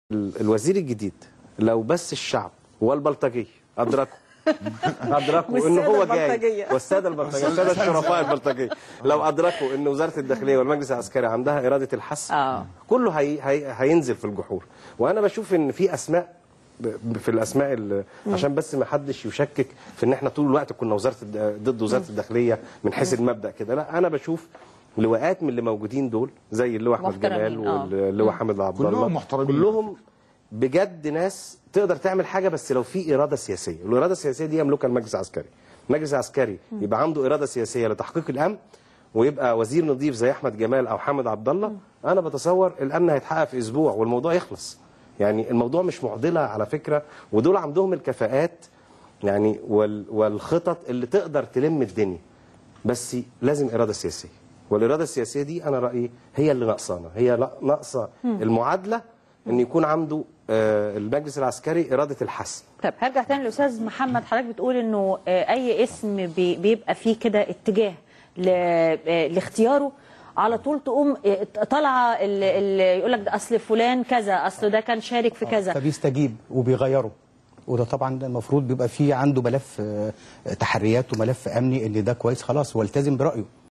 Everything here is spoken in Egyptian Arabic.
ال- الوزير الجديد لو بس الشعب والبلطجيه ادركوا ادركوا ان والسادة هو البلطجية. جاي والساده البلطجيه الساده الشرفاء البلطجيه لو ادركوا ان وزاره الداخليه والمجلس العسكري عندها اراده الحسم آه. كله هي هي هينزل في الجحور وانا بشوف ان في اسماء ب- ب- في الاسماء ال- عشان بس ما حدش يشكك في ان احنا طول الوقت كنا وزاره الد- ضد وزاره الداخليه من حيث المبدا كده لا انا بشوف لواءات من اللي موجودين دول زي اللواء احمد محترمين، جمال آه. واللواء حامد عبد الله كلهم محترمين. كلهم بجد ناس تقدر تعمل حاجه بس لو في اراده سياسيه والاراده السياسيه دي يملكها المجلس العسكري المجلس العسكري يبقى عنده اراده سياسيه لتحقيق الامن ويبقى وزير نظيف زي احمد جمال او حامد عبد الله انا بتصور الامن هيتحقق في اسبوع والموضوع يخلص يعني الموضوع مش معضله على فكره ودول عندهم الكفاءات يعني وال والخطط اللي تقدر تلم الدنيا بس لازم اراده سياسيه والاراده السياسيه دي انا رايي هي اللي ناقصانا هي لا- ناقصه المعادله ان يكون عنده آه، المجلس العسكري اراده الحسم طب هرجع تاني للاستاذ محمد حضرتك بتقول انه آه، اي اسم بي- بيبقى فيه كده اتجاه ل- آه، لاختياره على طول تقوم آه، طالعه اللي يقول لك ده اصل فلان كذا اصل ده كان شارك في كذا فبيستجيب وبيغيره وده طبعا ده المفروض بيبقى فيه عنده ملف آه، تحريات وملف امني ان ده كويس خلاص والتزم برايه